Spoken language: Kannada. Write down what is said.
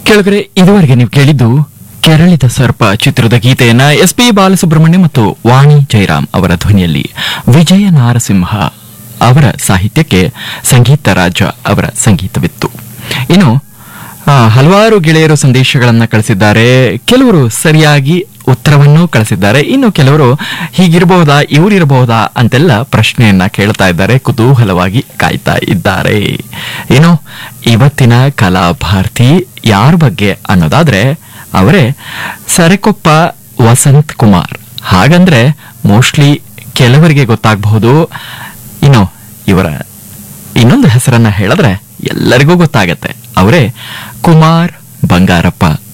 ಕೆಳಗಡೆ ಇದುವರೆಗೆ ನೀವು ಕೇಳಿದ್ದು ಕೆರಳಿದ ಸರ್ಪ ಚಿತ್ರದ ಗೀತೆಯನ್ನ ಎಸ್ ಪಿ ಬಾಲಸುಬ್ರಹ್ಮಣ್ಯ ಮತ್ತು ವಾಣಿ ಜಯರಾಮ್ ಅವರ ಧ್ವನಿಯಲ್ಲಿ ವಿಜಯ ನಾರಸಿಂಹ ಅವರ ಸಾಹಿತ್ಯಕ್ಕೆ ಸಂಗೀತ ರಾಜ ಅವರ ಸಂಗೀತವಿತ್ತು ಇನ್ನು ಆ, ಹಲವಾರು ಗೆಳೆಯರು ಸಂದೇಶಗಳನ್ನ ಕಳಿಸಿದ್ದಾರೆ ಕೆಲವರು ಸರಿಯಾಗಿ ಉತ್ತರವನ್ನು ಕಳಿಸಿದ್ದಾರೆ ಇನ್ನು ಕೆಲವರು ಹೀಗಿರಬಹುದಾ ಇವರಿರಬಹುದಾ ಅಂತೆಲ್ಲ ಪ್ರಶ್ನೆಯನ್ನ ಕೇಳ್ತಾ ಇದ್ದಾರೆ ಕುತೂಹಲವಾಗಿ ಕಾಯ್ತಾ ಇದ್ದಾರೆ ಏನು ಇವತ್ತಿನ ಕಲಾಭಾರತಿ ಯಾರ ಬಗ್ಗೆ ಅನ್ನೋದಾದ್ರೆ ಅವರೇ ಸರೆಕೊಪ್ಪ ವಸಂತ್ ಕುಮಾರ್ ಹಾಗಂದ್ರೆ ಮೋಸ್ಟ್ಲಿ ಕೆಲವರಿಗೆ ಗೊತ್ತಾಗಬಹುದು ಇನ್ನು ಇವರ ಇನ್ನೊಂದು ಹೆಸರನ್ನ ಹೇಳಿದ್ರೆ ಎಲ್ಲರಿಗೂ ಗೊತ್ತಾಗತ್ತೆ ಅವರೇ ಕುಮಾರ್ ಬಂಗಾರಪ್ಪ